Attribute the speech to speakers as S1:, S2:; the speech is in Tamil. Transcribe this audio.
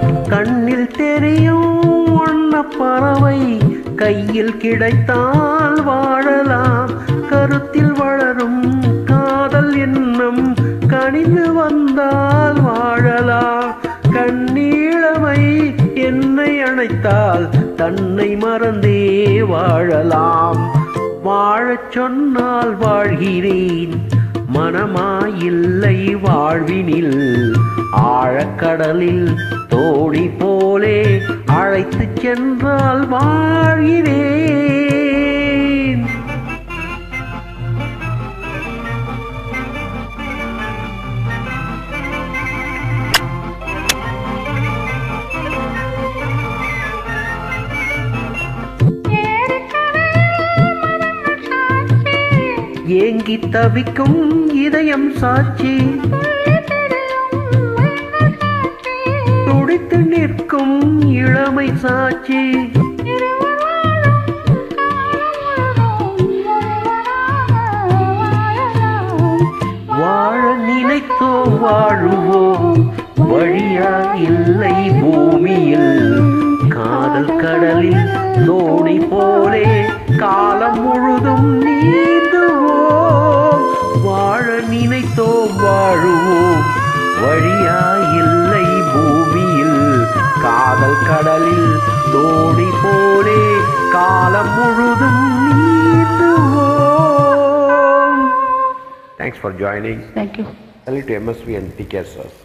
S1: கண்ணில் தெரியும் வண்ண பறவை கையில் கிடைத்தால் வாழலாம் கருத்தில் வளரும் காதல் எண்ணம் கனிந்து வந்தால் வாழலாம் கண்ணீழமை என்னை அணைத்தால் தன்னை மறந்தே வாழலாம் வாழச் சொன்னால் வாழ்கிறேன் மனமாயில்லை வாழ்வினில் ஆழக்கடலில் தோணி போலே அழைத்துச் சென்றால் வாழ்கிறேன் ஏங்கி தவிக்கும் இதயம் சாட்சி துடித்து நிற்கும் இளமை சாட்சி வாழ நினைத்தோ வாழுவோம் வழியா இல்லை பூமியில் காதல் கடலில் தோணி போலே காலம் முழுதும் நீந்துவோம் வாழ நினைத்தோம் வாழுவோம் வழியா இல்லை பூமியில் காதல் கடலில் தோணி போலே காலம் முழுதும் நீந்துவோம் thanks for joining
S2: thank you
S1: Tell it to MSV and TKSS.